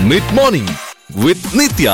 Mid morning with Nithya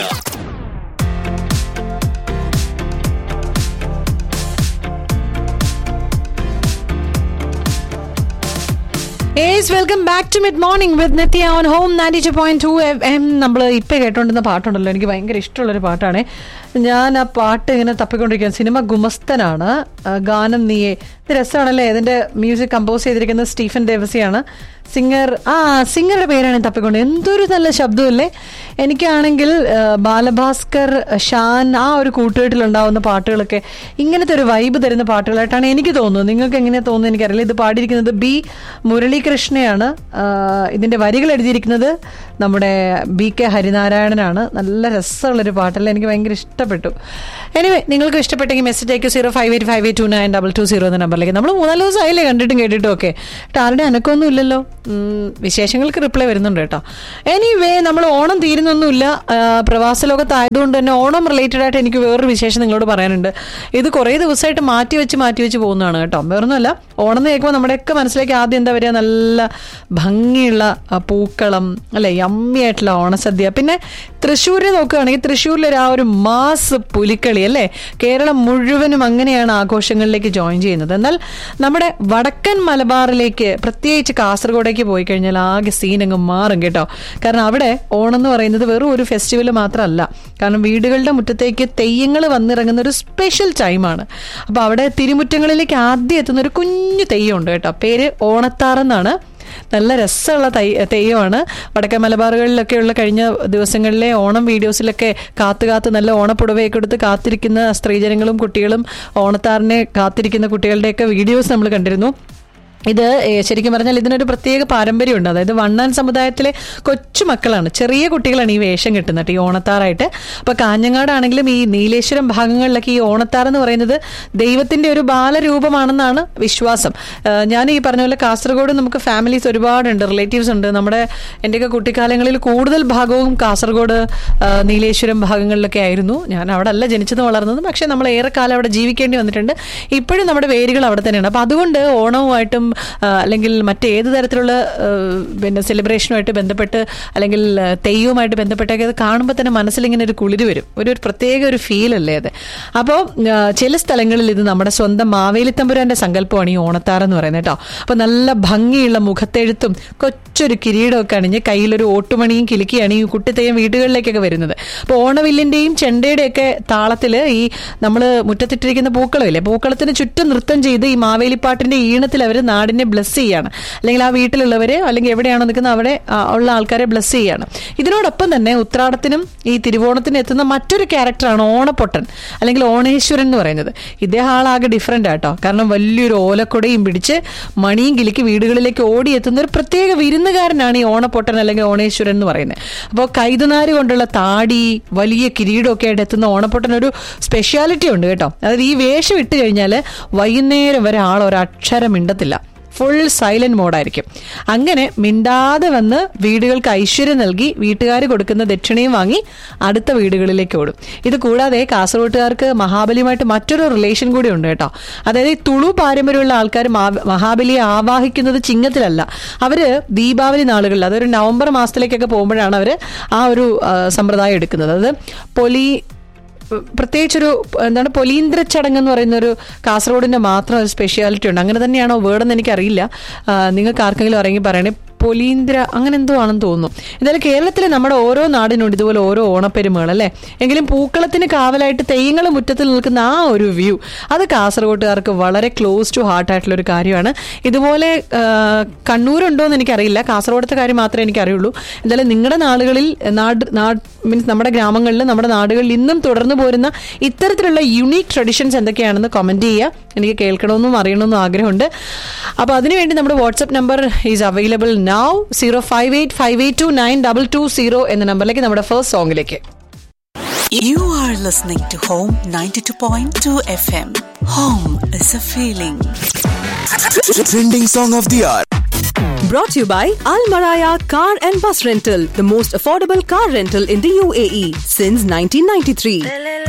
as welcome back to mid morning with Nithya on home ninety two point two M നമ്മൾ ഇപ്പം കേട്ടോണ്ടിരുന്ന പാട്ടുണ്ടല്ലോ എനിക്ക് ഭയങ്കര ഇഷ്ടമുള്ളൊരു പാട്ടാണ് ഞാൻ ആ പാട്ട് ഇങ്ങനെ തപ്പിക്കൊണ്ടിരിക്കുകയാണ് സിനിമ ഗുമസ്തനാണ് ആ, ഗാനം നീയെ ഇത് രസമാണല്ലേ ഇതിന്റെ മ്യൂസിക് കമ്പോസ് ചെയ്തിരിക്കുന്നത് സ്റ്റീഫൻ ദേവസിയാണ് സിംഗർ ആ സിംഗറുടെ പേരാണ് ഞാൻ തപ്പിക്കൊണ്ട് എന്തൊരു നല്ല ശബ്ദമല്ലേ എനിക്കാണെങ്കിൽ ആ, ബാലഭാസ്കർ ഷാൻ ആ ഒരു കൂട്ടുകെട്ടിലുണ്ടാവുന്ന പാട്ടുകളൊക്കെ ഇങ്ങനത്തെ ഒരു വൈബ് തരുന്ന പാട്ടുകളായിട്ടാണ് എനിക്ക് തോന്നുന്നത് നിങ്ങൾക്ക് എങ്ങനെയാ തോന്നുന്നത് എനിക്കറിയില്ല ഇത് പാടിയിരിക്കുന്നത് ബി മുരളീകൃഷ്ണയാണ് ആ, ഇതിന്റെ വരികൾ എഴുതിയിരിക്കുന്നത് നമ്മുടെ ബി കെ ഹരിനാരായണനാണ് നല്ല രസമുള്ളൊരു പാട്ടല്ലേ എനിക്ക് ഭയങ്കര ഇഷ്ടപ്പെട്ടു എനിവേ നിങ്ങൾക്ക് ഇഷ്ടപ്പെട്ടെങ്കിൽ മെസ്സേജ് അയക്കും zero five eight five eight two nine double two zero എന്ന നമ്പറിലേക്ക് നമ്മൾ മൂന്നാല് ദിവസം ആയില്ലേ കണ്ടിട്ടും കേട്ടിട്ടും ഒക്കെ എന്നിട്ട് ആരുടെ അനക്കമൊന്നും ഇല്ലല്ലോ ഉം, വിശേഷങ്ങൾക്ക് റിപ്ലൈ വരുന്നുണ്ട് കേട്ടോ എനിവേ നമ്മൾ ഓണം തീരുന്നൊന്നുമില്ല ആ, പ്രവാസ ലോകത്തായതുകൊണ്ട് തന്നെ ഓണം റിലേറ്റഡ് ആയിട്ട് എനിക്ക് വേറൊരു വിശേഷം നിങ്ങളോട് പറയാനുണ്ട് ഇത് കുറേ ദിവസമായിട്ട് മാറ്റി വെച്ച് മാറ്റി വെച്ച് പോകുന്നതാണ് കേട്ടോ വേറൊന്നുമല്ല ഓണം എന്ന് കേൾക്കുമ്പോൾ നമ്മുടെയൊക്കെ മനസ്സിലേക്ക് ആദ്യം എന്താ വരിക നല്ല ഭംഗിയുള്ള ആ, പൂക്കളം അല്ലെ യമ്മി ആയിട്ടുള്ള ഓണസദ്യ പിന്നെ തൃശ്ശൂരിൽ നോക്കുകയാണെങ്കിൽ തൃശ്ശൂരിലൊരു ആ ഒരു മാസ് പുലിക്കളി അല്ലേ കേരളം മുഴുവനും അങ്ങനെയാണ് ആഘോഷങ്ങളിലേക്ക് ജോയിൻ ചെയ്യുന്നത് എന്നാൽ നമ്മുടെ വടക്കൻ മലബാറിലേക്ക് പ്രത്യേകിച്ച് കാസർഗോഡേക്ക് പോയി കഴിഞ്ഞാൽ ആകെ സീൻ അങ്ങ് മാറും കേട്ടോ കാരണം അവിടെ ഓണം എന്ന് പറയുന്നത് വെറും ഒരു ഫെസ്റ്റിവൽ മാത്രമല്ല കാരണം വീടുകളുടെ മുറ്റത്തേക്ക് തെയ്യങ്ങൾ വന്നിറങ്ങുന്ന ഒരു സ്പെഷ്യൽ ടൈമാണ് അപ്പോൾ അവിടെ തിരുമുറ്റങ്ങളിലേക്ക് ആദ്യം എത്തുന്ന ഒരു കുഞ്ഞു തെയ്യമുണ്ട് കേട്ടോ പേര് ഓണത്താറെന്നാണ് നല്ല രസമുള്ള തൈ തെയ്യമാണ് വടക്കൻ മലബാറുകളിലൊക്കെയുള്ള കഴിഞ്ഞ ദിവസങ്ങളിലെ ഓണം വീഡിയോസിലൊക്കെ കാത്തു കാത്ത് നല്ല ഓണപ്പുടവയൊക്കെ എടുത്ത് കാത്തിരിക്കുന്ന സ്ത്രീജനങ്ങളും കുട്ടികളും ഓണത്താറിനെ കാത്തിരിക്കുന്ന കുട്ടികളുടെയൊക്കെ വീഡിയോസ് നമ്മൾ കണ്ടിരുന്നു ഇത് ഏ, ശരിക്കും പറഞ്ഞാൽ ഇതിനൊരു പ്രത്യേക പാരമ്പര്യമുണ്ട് അതായത് വണ്ണാൻ സമുദായത്തിലെ കൊച്ചു മക്കളാണ് ചെറിയ കുട്ടികളാണ് ഈ വേഷം കിട്ടുന്നത് ഈ ഓണത്താറായിട്ട് അപ്പൊ കാഞ്ഞങ്ങാടാണെങ്കിലും ഈ നീലേശ്വരം ഭാഗങ്ങളിലൊക്കെ ഈ ഓണത്താർ എന്ന് പറയുന്നത് ദൈവത്തിന്റെ ഒരു ബാലരൂപമാണെന്നാണ് വിശ്വാസം ആ, ഞാൻ ഈ പറഞ്ഞ പോലെ കാസർഗോഡ് നമുക്ക് ഫാമിലീസ് ഒരുപാടുണ്ട് റിലേറ്റീവ്സ് ഉണ്ട് നമ്മുടെ എന്റെയൊക്കെ കുട്ടിക്കാലങ്ങളിൽ കൂടുതൽ ഭാഗവും കാസർഗോഡ് ആ, നീലേശ്വരം ഭാഗങ്ങളിലൊക്കെ ആയിരുന്നു ഞാൻ അവിടെ അല്ല ജനിച്ചതും വളർന്നതും പക്ഷെ നമ്മൾ ഏറെക്കാലം അവിടെ ജീവിക്കേണ്ടി വന്നിട്ടുണ്ട് ഇപ്പോഴും നമ്മുടെ വേരുകൾ അവിടെ തന്നെയാണ് അപ്പൊ അതുകൊണ്ട് ഓണവുമായിട്ടും ആ, അല്ലെങ്കിൽ മറ്റേത് തരത്തിലുള്ള ആ, പിന്നെ സെലിബ്രേഷനുമായിട്ട് ബന്ധപ്പെട്ട് അല്ലെങ്കിൽ ആ, തെയ്യവുമായിട്ട് ബന്ധപ്പെട്ടൊക്കെ അത് കാണുമ്പോൾ തന്നെ മനസ്സിൽ ഇങ്ങനെ ഒരു കുളിര് വരും ഒരു ഒരു പ്രത്യേക ഒരു ഫീൽ അല്ലേ അത് അപ്പോൾ ചില സ്ഥലങ്ങളിൽ ഇത് നമ്മുടെ സ്വന്തം മാവേലിത്തമ്പുരാന്റെ സങ്കല്പമാണ് ഈ ഓണത്താർ എന്ന് പറയുന്നത് കേട്ടോ അപ്പൊ നല്ല ഭംഗിയുള്ള മുഖത്തെഴുത്തും കൊച്ചൊരു കിരീടമൊക്കെ അണിഞ്ഞ് കയ്യിലൊരു ഓട്ടുമണിയും കിലുക്കിയാണ് ഈ കുട്ടിത്തെയ്യം വീടുകളിലേക്കൊക്കെ വരുന്നത് അപ്പോൾ ഓണവില്ലിന്റെയും ചെണ്ടയുടെയൊക്കെ താളത്തില് ഈ നമ്മൾ മുറ്റത്തിട്ടിരിക്കുന്ന പൂക്കളമില്ലേ പൂക്കളത്തിന് ചുറ്റും നൃത്തം ചെയ്ത് ഈ മാവേലിപ്പാട്ടിന്റെ ഈണത്തിൽ അവർ നാടിനെ ബ്ലസ് ചെയ്യാണ് അല്ലെങ്കിൽ ആ വീട്ടിലുള്ളവരെ അല്ലെങ്കിൽ എവിടെയാണോ നിൽക്കുന്നത് അവിടെ ആ, ഉള്ള ആൾക്കാരെ ബ്ലസ് ചെയ്യാണ് ഇതിനോടൊപ്പം തന്നെ ഉത്രാടത്തിനും ഈ തിരുവോണത്തിനും എത്തുന്ന മറ്റൊരു ക്യാരക്ടറാണ് ഓണപ്പൊട്ടൻ അല്ലെങ്കിൽ ഓണേശ്വരൻ എന്ന് പറയുന്നത് ഇദ്ദേഹം ആളാകെ ഡിഫറെന്റ് ആട്ടോ കാരണം വലിയൊരു ഓലക്കൊടയും പിടിച്ച് മണിയും കിലിക്ക് വീടുകളിലേക്ക് ഓടിയെത്തുന്ന ഒരു പ്രത്യേക വിരുന്നുകാരനാണ് ഈ ഓണപ്പൊട്ടൻ അല്ലെങ്കിൽ ഓണേശ്വരൻ എന്ന് പറയുന്നത് അപ്പോൾ കൈതനാര് കൊണ്ടുള്ള താടി വലിയ കിരീടമൊക്കെ ആയിട്ട് എത്തുന്ന ഓണപ്പൊട്ടൻ ഒരു സ്പെഷ്യാലിറ്റി ഉണ്ട് കേട്ടോ അതായത് ഈ വേഷം ഇട്ട് കഴിഞ്ഞാൽ വൈകുന്നേരം വരെ ആൾ ഒരക്ഷരം മിണ്ടത്തില്ല ഫുൾ സൈലന്റ് മോഡായിരിക്കും അങ്ങനെ മിണ്ടാതെ വന്ന് വീടുകൾക്ക് ഐശ്വര്യം നൽകി വീട്ടുകാർ കൊടുക്കുന്ന ദക്ഷിണയും വാങ്ങി അടുത്ത വീടുകളിലേക്ക് ഓടും ഇത് കൂടാതെ കാസർഗോട്ടുകാർക്ക് മഹാബലിയുമായിട്ട് മറ്റൊരു റിലേഷൻ കൂടി ഉണ്ട് കേട്ടോ അതായത് ഈ തുളു പാരമ്പര്യമുള്ള ആൾക്കാർ മാ- മഹാബലിയെ ആവാഹിക്കുന്നത് ചിങ്ങത്തിലല്ല അവര് ദീപാവലി നാളുകളിൽ അതൊരു നവംബർ മാസത്തിലേക്കൊക്കെ പോകുമ്പോഴാണ് അവര് ആ ഒരു ആ, സമ്പ്രദായം എടുക്കുന്നത് അത് പൊലി പ്രത്യേകിച്ചൊരു എന്താണ് പൊലീന്ദ്ര ചടങ്ങ് എന്ന് പറയുന്ന ഒരു കാസർഗോഡിന്റെ മാത്രം ഒരു സ്പെഷ്യാലിറ്റി ഉണ്ട് അങ്ങനെ തന്നെയാണോ വേർഡെന്ന് എനിക്കറിയില്ല ആ, നിങ്ങൾക്ക് ആർക്കെങ്കിലും അറിയെങ്കിൽ പറയണേ പൊലീന്ദ്ര അങ്ങനെ എന്തോ ആണെന്ന് തോന്നുന്നു എന്തായാലും കേരളത്തിലെ നമ്മുടെ ഓരോ നാടിനുണ്ട് ഇതുപോലെ ഓരോ ഓണപ്പെരുമകൾ അല്ലേ എങ്കിലും പൂക്കളത്തിന് കാവലായിട്ട് തെയ്യങ്ങൾ മുറ്റത്തിൽ നിൽക്കുന്ന ആ ഒരു വ്യൂ അത് കാസർഗോട്ടുകാർക്ക് വളരെ ക്ലോസ് ടു ഹാർട്ട് ആയിട്ടുള്ള ഒരു കാര്യമാണ് ഇതുപോലെ ആ, കണ്ണൂരുണ്ടോ എന്ന് എനിക്കറിയില്ല കാസർഗോഡത്തെ കാര്യം മാത്രമേ എനിക്കറിയുള്ളൂ എന്തായാലും നിങ്ങളുടെ നാടുകളിൽ നാട് നാട് മീൻസ് നമ്മുടെ ഗ്രാമങ്ങളിൽ നമ്മുടെ നാടുകളിൽ ഇന്നും തുടർന്നു പോരുന്ന ഇത്തരത്തിലുള്ള യുണീക് ട്രഡീഷൻസ് എന്തൊക്കെയാണെന്ന് കമന്റ് ചെയ്യുക എനിക്ക് കേൾക്കണമെന്നും അറിയണമെന്നും ആഗ്രഹമുണ്ട് അപ്പോൾ അതിനുവേണ്ടി നമ്മുടെ WhatsApp number is available now zero five eight five eight two nine double two zero എന്ന നമ്പറിലേക്ക് നമ്മുടെ ഫസ്റ്റ് സോങ്ങിലേക്ക് You are listening to Home 92.2 FM. Home is a feeling. Trending song of the hour. Brought to you by Al Maraya Car and Bus Rental, the most affordable car rental in the UAE since 1993.